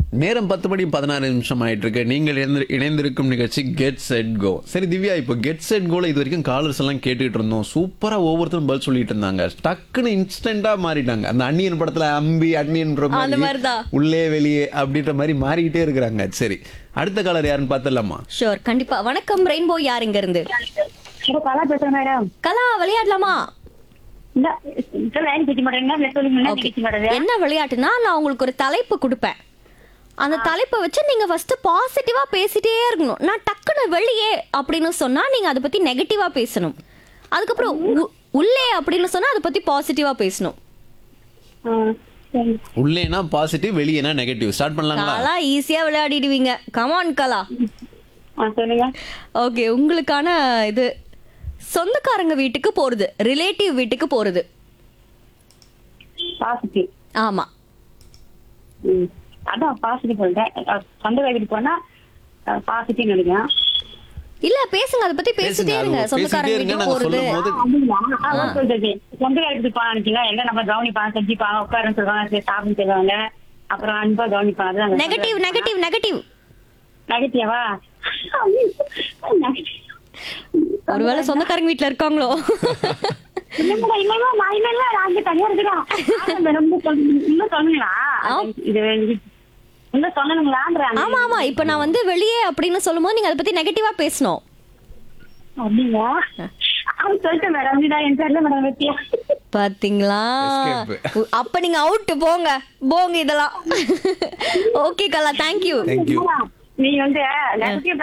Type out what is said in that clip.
நேரம் பத்து மணி பதினாறு நிமிஷம் ஆயிட்டு இருக்கு நீங்கள் இணைந்து- இணைந்திருக்கும் நிகழ்ச்சி கெட் செட் கோ சரி திவ்யா இப்போ கெட் செட் கோல இது வரைக்கும் காலர்ஸ் எல்லாம் கேட்டுட்டு இருந்தோம் சூப்பரா ஒவ்வொருத்தரும் பதில் சொல்லிட்டு இருந்தாங்க டக்குன்னு இன்ஸ்டன்டா மாறிட்டாங்க அந்த அன்னியன் படத்துல அம்பி அன்னியன்ற அந்த மாதிரி மாதிரிதான். உள்ளே வெளியே அப்படின்ற மாதிரி மாறிக்கிட்டே இருக்கிறாங்க சரி அடுத்த காலர் யாருன்னு பார்த்தலாமா ஷோர் கண்டிப்பா வணக்கம் ரெயின்போ யார் இங்க இருந்து இப்போ கலா பேசுறேன் மேடம் கலா விளையாடலாமா இந்த இந்த லைன் பேச மாட்டேங்க சொல்லுங்க Okay. பேச மாட்டேங்க என்ன விளையாட்டுனா நான் உங்களுக்கு ஒரு தலைப்பு கொடுப்பேன் அந்த தலைப்பை வச்சு நீங்க ஃபர்ஸ்ட் பாசிட்டிவா பேசிட்டே இருக்கணும் நான் டக்குன்னு வெளியே அப்படின்னு சொன்னா நீங்க அதை பத்தி நெகட்டிவா பேசணும் அதுக்கப்புறம் உ- உள்ளே அப்படின்னு சொன்னா அதை பத்தி பாசிட்டிவா பேசணும் ஆ, சரி. உள்ளேனா பாசிட்டிவ் வெளியேனா நெகட்டிவ் ஸ்டார்ட் பண்ணலாங்களா கலா ஈஸியா விளையாடிடுவீங்க கமான் கலா ஆ, சொல்லுங்க ஓகே உங்களுக்கான இது சொந்தக்காரங்க வீட்டுக்கு போறது ரிலேட்டிவ் வீட்டுக்கு போறது பாசிட்டிவ் ஆமா ம். அதான் பாசிட்டிவ் சொல்றேன் அஹ், சொந்த வீட்டுக்கு போனா பாசிட்டிவ் நினைக்கிறேன் இல்ல பேசுங்க அதை பத்தி பேசிட்டே பேசுங்க, இருங்க அது சொந்தக்காரங்க பேசிட்டே இருங்க, வீட்டுக்கு நாங்க போறது சொல்லும் போது அப்படிங்களா? ஆ, ஓகே, ஓகே, ஓகே. சொந்த வீட்டுக்கு போனா நினைச்சீங்க எல்லாம் நம்ம கவனிப்பாங்க செஞ்சுப்பாங்க உட்காருன்னு சொல்லுவாங்க சரி சாப்பிட்டு சொல்லுவாங்க அப்புறம் அன்பா கவனிப்பாங்க நெகட்டிவ் நெகட்டிவ் நெகட்டிவ் நெகட்டிவா ஒருவேளை சொந்தக்காரங்க வீட்ல இருக்காங்களோ இல்லைங்க, இல்லைங்க, நான் இல்லைங்க, நான் இங்க தனியா இருக்கிறேன். ஆமா, மேடம், இன்னும் சொல்லு- இன்னும் சொல்லுங்களா? இது இது- இன்னும் சொல்லணுங்களான்றேன். ஆமா ஆமா இப்ப நான் வந்து வெளியே அப்படின்னு சொல்லும்போது நீங்க அதை பத்தி நெகட்டிவா பேசணும் அப்படிங்களா? அது சொல்லிட்டேன் மேடம், இதுதான் என் பேர்ல மேடம் வெட்டியா. பாத்தீங்களா Escape. உ- அப்ப நீங்க அவுட் போங்க போங்க இதெல்லாம் ஓகே கலா தேங்க்யூ தேங்க்யூ நீ வந்து நெகட்டிவ்